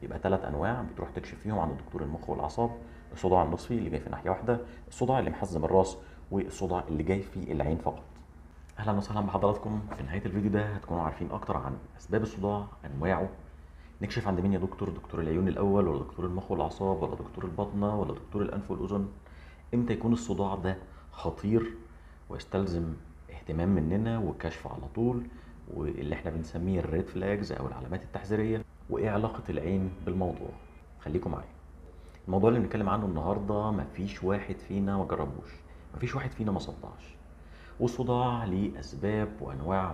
يبقى ثلاث انواع بتروح تكشف فيهم عند دكتور المخ والاعصاب الصداع النصفي اللي جاي في ناحيه واحده الصداع اللي محزم الراس والصداع اللي جاي في العين فقط اهلا وسهلا بحضراتكم في نهايه الفيديو ده هتكونوا عارفين اكتر عن اسباب الصداع انواعه نكشف عند مين يا دكتور دكتور العيون الاول ولا دكتور المخ والاعصاب ولا دكتور البطنه ولا دكتور الانف والاذن امتى يكون الصداع ده خطير ويستلزم اهتمام مننا والكشف على طول واللي احنا بنسميه الريد فلاجز او العلامات التحذيريه وايه علاقه العين بالموضوع خليكم معايا الموضوع اللي بنتكلم عنه النهارده مفيش واحد فينا ما جربوش مفيش واحد فينا ما صدعش والصداع ليه اسباب وانواع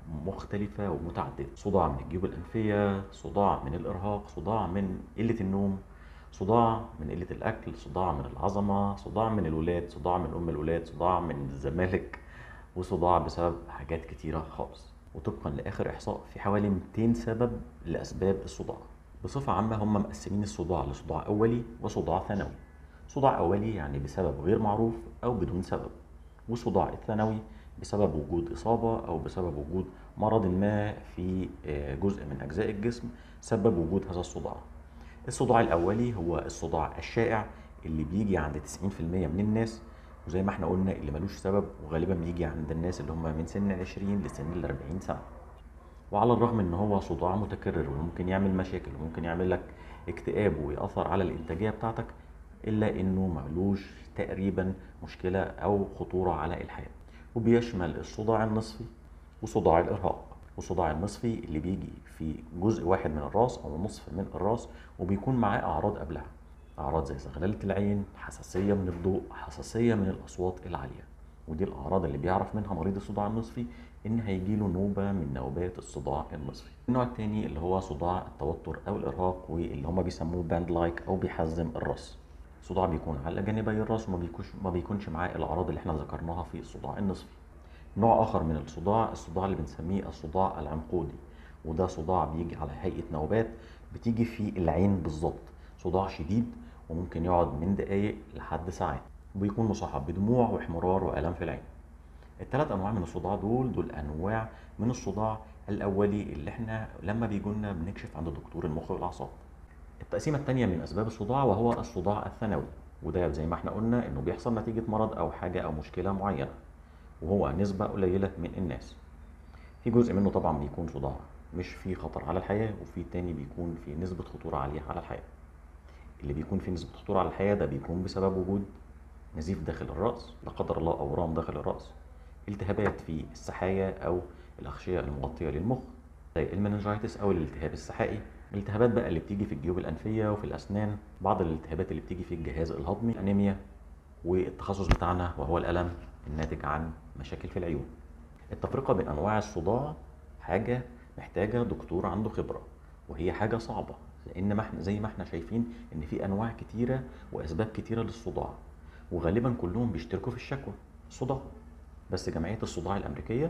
مختلفة ومتعددة صداع من الجيوب الأنفية صداع من الإرهاق صداع من قلة النوم صداع من قلة الأكل صداع من العظمة صداع من الولاد صداع من أم الولاد صداع من الزمالك وصداع بسبب حاجات كتيرة خالص وطبقا لآخر إحصاء في حوالي 200 سبب لأسباب الصداع بصفة عامة هم مقسمين الصداع لصداع أولي وصداع ثانوي صداع أولي يعني بسبب غير معروف أو بدون سبب وصداع الثانوي بسبب وجود إصابة أو بسبب وجود مرض ما في جزء من أجزاء الجسم سبب وجود هذا الصداع الصداع الأولي هو الصداع الشائع اللي بيجي عند 90% من الناس وزي ما احنا قلنا اللي ملوش سبب وغالبا بيجي عند الناس اللي هم من سن ال 20 لسن ال 40 سنة وعلى الرغم ان هو صداع متكرر وممكن يعمل مشاكل وممكن يعمل لك اكتئاب ويأثر على الانتاجية بتاعتك الا انه ملوش تقريبا مشكلة او خطورة على الحياة وبيشمل الصداع النصفي وصداع الارهاق والصداع النصفي اللي بيجي في جزء واحد من الراس او نصف من الراس وبيكون معاه اعراض قبلها اعراض زي زغلله العين حساسيه من الضوء حساسيه من الاصوات العاليه ودي الاعراض اللي بيعرف منها مريض الصداع النصفي ان هيجيله نوبه من نوبات الصداع النصفي النوع الثاني اللي هو صداع التوتر او الارهاق واللي هم بيسموه باند لايك او بيحزم الراس الصداع بيكون على جانبي الراس وما بيكونش ما بيكونش معاه الاعراض اللي احنا ذكرناها في الصداع النصفي نوع اخر من الصداع الصداع اللي بنسميه الصداع العنقودي وده صداع بيجي على هيئه نوبات بتيجي في العين بالظبط صداع شديد وممكن يقعد من دقايق لحد ساعات وبيكون مصاحب بدموع واحمرار والام في العين الثلاث انواع من الصداع دول دول انواع من الصداع الاولي اللي احنا لما بيجولنا بنكشف عند دكتور المخ والاعصاب التقسيمه الثانيه من اسباب الصداع وهو الصداع الثانوي وده زي ما احنا قلنا انه بيحصل نتيجه مرض او حاجه او مشكله معينه وهو نسبه قليله من الناس في جزء منه طبعا بيكون صداع مش فيه خطر على الحياه وفي تاني بيكون في نسبه خطوره عاليه على الحياه اللي بيكون فيه نسبه خطوره على الحياه ده بيكون بسبب وجود نزيف داخل الراس لا قدر الله اورام داخل الراس التهابات في السحايا او الاغشيه المغطيه للمخ زي المننجايتس او الالتهاب السحائي الالتهابات بقى اللي بتيجي في الجيوب الانفيه وفي الاسنان بعض الالتهابات اللي بتيجي في الجهاز الهضمي الانيميا والتخصص بتاعنا وهو الالم الناتج عن مشاكل في العيون التفرقه بين انواع الصداع حاجه محتاجه دكتور عنده خبره وهي حاجه صعبه لان ما احنا زي ما احنا شايفين ان في انواع كتيره واسباب كتيره للصداع وغالبا كلهم بيشتركوا في الشكوى الصداع بس جمعيه الصداع الامريكيه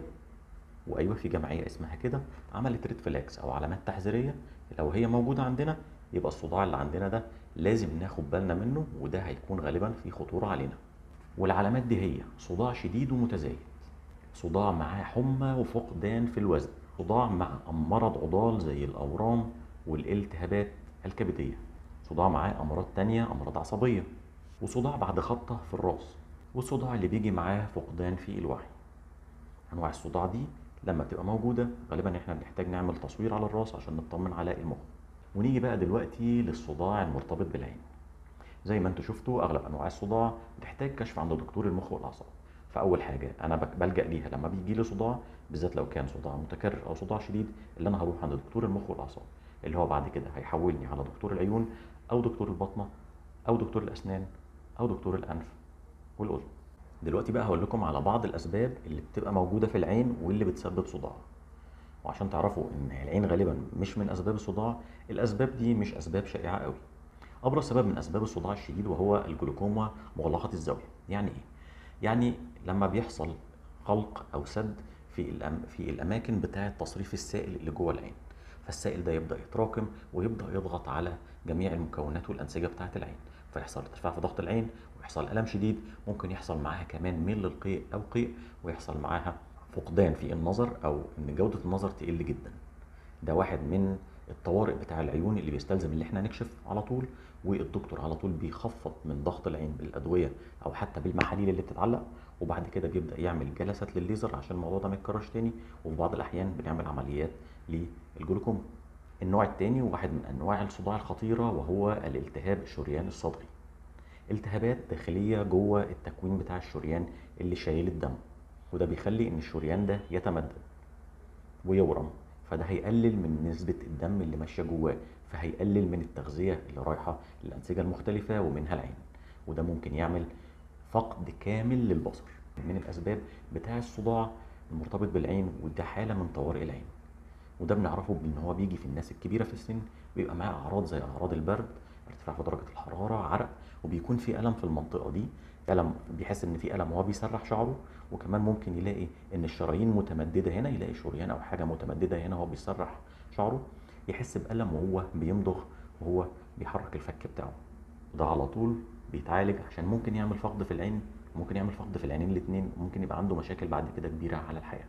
وايوه في جمعيه اسمها كده عملت ريد فلاكس او علامات تحذيريه لو هي موجوده عندنا يبقى الصداع اللي عندنا ده لازم ناخد بالنا منه وده هيكون غالبا في خطوره علينا والعلامات دي هي صداع شديد ومتزايد صداع معاه حمى وفقدان في الوزن صداع مع مرض عضال زي الاورام والالتهابات الكبديه صداع معاه امراض تانية امراض عصبيه وصداع بعد خبطه في الراس والصداع اللي بيجي معاه فقدان في الوعي انواع الصداع دي لما بتبقى موجوده غالبا احنا بنحتاج نعمل تصوير على الراس عشان نطمن على المخ ونيجي بقى دلوقتي للصداع المرتبط بالعين زي ما انتوا شفتوا اغلب انواع الصداع بتحتاج كشف عند دكتور المخ والاعصاب فاول حاجه انا بلجا ليها لما بيجي لي صداع بالذات لو كان صداع متكرر او صداع شديد اللي انا هروح عند دكتور المخ والاعصاب اللي هو بعد كده هيحولني على دكتور العيون او دكتور البطنه او دكتور الاسنان او دكتور الانف والاذن دلوقتي بقى هقول لكم على بعض الاسباب اللي بتبقى موجوده في العين واللي بتسبب صداع وعشان تعرفوا ان العين غالبا مش من اسباب الصداع الاسباب دي مش اسباب شائعه قوي ابرز سبب من اسباب الصداع الشديد وهو الجلوكوما مغلقه الزاويه يعني ايه يعني لما بيحصل خلق او سد في الأم في الاماكن بتاعه تصريف السائل اللي جوه العين فالسائل ده يبدا يتراكم ويبدا يضغط على جميع المكونات والانسجه بتاعه العين فيحصل ارتفاع في ضغط العين ويحصل الم شديد ممكن يحصل معاها كمان ميل للقيء او قيء ويحصل معاها فقدان في النظر او ان جوده النظر تقل جدا ده واحد من الطوارئ بتاع العيون اللي بيستلزم اللي احنا نكشف على طول والدكتور على طول بيخفض من ضغط العين بالادويه او حتى بالمحاليل اللي بتتعلق وبعد كده بيبدا يعمل جلسات للليزر عشان الموضوع ده ما يتكررش تاني وفي بعض الاحيان بنعمل عمليات للجلوكوما النوع الثاني واحد من انواع الصداع الخطيره وهو الالتهاب الشريان الصدري التهابات داخليه جوه التكوين بتاع الشريان اللي شايل الدم وده بيخلي ان الشريان ده يتمدد ويورم فده هيقلل من نسبة الدم اللي ماشية جواه فهيقلل من التغذية اللي رايحة للأنسجة المختلفة ومنها العين وده ممكن يعمل فقد كامل للبصر من الأسباب بتاع الصداع المرتبط بالعين وده حالة من طوارئ العين وده بنعرفه بان هو بيجي في الناس الكبيره في السن بيبقى معاه اعراض زي اعراض البرد ارتفاع في درجه الحراره عرق وبيكون في الم في المنطقه دي الم بيحس ان في الم وهو بيسرح شعره وكمان ممكن يلاقي ان الشرايين متمدده هنا يلاقي شريان او حاجه متمدده هنا وهو بيسرح شعره يحس بالم وهو بيمضغ وهو بيحرك الفك بتاعه وده على طول بيتعالج عشان ممكن يعمل فقد في العين ممكن يعمل فقد في العينين الاثنين ممكن يبقى عنده مشاكل بعد كده كبيره على الحياه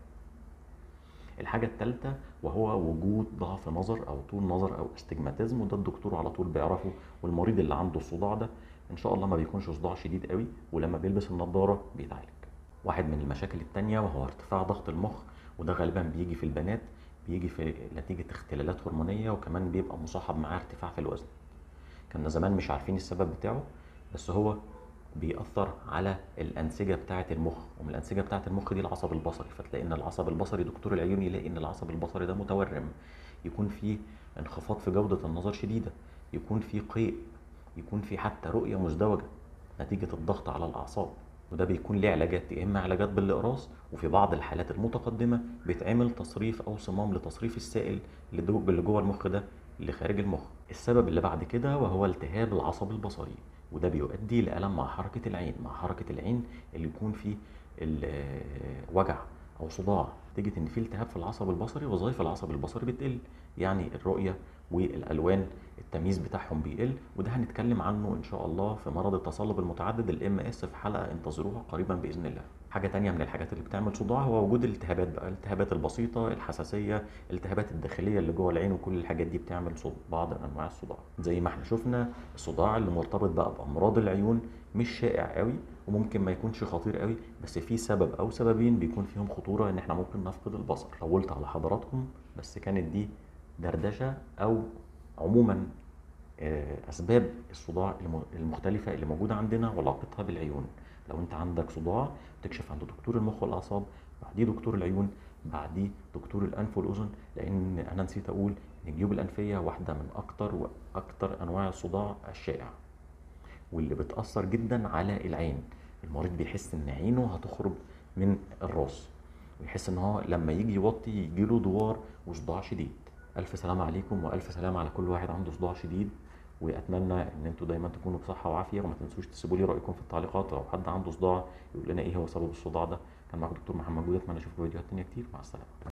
الحاجة الثالثة وهو وجود ضعف نظر أو طول نظر أو استجماتيزم وده الدكتور على طول بيعرفه والمريض اللي عنده الصداع ده إن شاء الله ما بيكونش صداع شديد قوي ولما بيلبس النضارة بيتعالج. واحد من المشاكل التانية وهو ارتفاع ضغط المخ وده غالبا بيجي في البنات بيجي في نتيجة اختلالات هرمونية وكمان بيبقى مصاحب معاه ارتفاع في الوزن. كنا زمان مش عارفين السبب بتاعه بس هو بيأثر على الأنسجة بتاعة المخ ومن الأنسجة بتاعة المخ دي العصب البصري فتلاقي إن العصب البصري دكتور العيون يلاقي إن العصب البصري ده متورم يكون في انخفاض في جودة النظر شديدة يكون في قيء يكون في حتى رؤية مزدوجة نتيجة الضغط على الأعصاب وده بيكون ليه علاجات يا إما علاجات بالإقراص وفي بعض الحالات المتقدمة بيتعمل تصريف أو صمام لتصريف السائل اللي جوه المخ ده اللي خارج المخ السبب اللي بعد كده وهو التهاب العصب البصري وده بيؤدي لألم مع حركة العين مع حركة العين اللي يكون فيه وجع أو صداع نتيجة إن في التهاب في العصب البصري وظائف العصب البصري بتقل يعني الرؤية والألوان التمييز بتاعهم بيقل وده هنتكلم عنه إن شاء الله في مرض التصلب المتعدد الام اس في حلقة انتظروها قريبا بإذن الله حاجة تانية من الحاجات اللي بتعمل صداع هو وجود الالتهابات بقى الالتهابات البسيطة الحساسية الالتهابات الداخلية اللي جوه العين وكل الحاجات دي بتعمل صد... بعض أنواع الصداع زي ما احنا شفنا الصداع اللي مرتبط بقى بأمراض العيون مش شائع قوي وممكن ما يكونش خطير قوي بس في سبب او سببين بيكون فيهم خطوره ان احنا ممكن نفقد البصر طولت على حضراتكم بس كانت دي دردشه او عموما اسباب الصداع المختلفه اللي موجوده عندنا وعلاقتها بالعيون لو انت عندك صداع تكشف عند دكتور المخ والاعصاب بعديه دكتور العيون بعديه دكتور الانف والاذن لان انا نسيت اقول ان الجيوب الانفيه واحده من اكتر واكتر انواع الصداع الشائع واللي بتاثر جدا على العين المريض بيحس ان عينه هتخرج من الراس ويحس ان هو لما يجي يوطي يجيله دوار وصداع شديد الف سلامة عليكم والف سلامة على كل واحد عنده صداع شديد واتمنى ان انتوا دايما تكونوا بصحه وعافيه وما تنسوش تسيبوا لي رايكم في التعليقات لو حد عنده صداع يقول لنا ايه هو سبب الصداع ده كان معاكم دكتور محمد جودة اتمنى اشوفكم فيديوهات تانية كتير مع السلامه